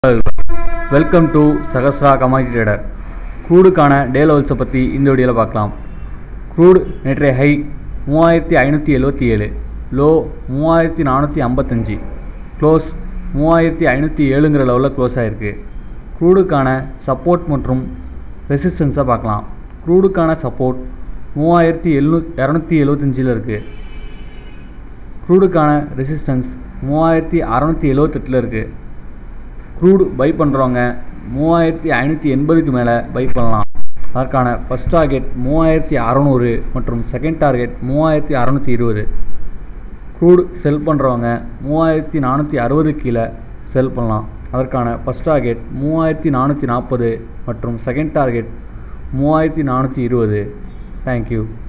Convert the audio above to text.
welcome to Sahasra commodity trader க்ரூடுக்கான day லெவல்ஸை பற்றி இந்த வீடியோவில் பார்க்கலாம் க்ரூடு நேற்றைய ஹை மூவாயிரத்தி ஐநூற்றி எழுபத்தி ஏழு லோ மூவாயிரத்தி நானூற்றி ஐம்பத்தஞ்சு க்ளோஸ் மூவாயிரத்தி ஐநூற்றி ஏழுங்கிற லெவலில் க்ளோஸ் ஆகிருக்கு க்ரூடுக்கான சப்போர்ட் மற்றும் ரெசிஸ்டன்ஸை பார்க்கலாம் க்ரூடுக்கான சப்போர்ட் மூவாயிரத்தி எழுநூ இரநூத்தி எழுபத்தஞ்சில் இருக்குது க்ரூடுக்கான ரெசிஸ்டன்ஸ் மூவாயிரத்தி அறநூற்றி எழுவத்தெட்டில் இருக்குது க்ரூடு பை பண்ணுறவங்க மூவாயிரத்தி ஐநூற்றி எண்பதுக்கு மேலே பை பண்ணலாம் அதற்கான ஃபஸ்ட் டார்கெட் மூவாயிரத்தி அறநூறு மற்றும் செகண்ட் டார்கெட் மூவாயிரத்தி அறநூற்றி இருபது க்ரூடு செல் பண்ணுறவங்க மூவாயிரத்தி நானூற்றி அறுபது கீழே செல் பண்ணலாம் அதற்கான ஃபஸ்ட் டார்கெட் மூவாயிரத்தி நானூற்றி நாற்பது மற்றும் செகண்ட் டார்கெட் மூவாயிரத்தி நானூற்றி இருபது தேங்க்யூ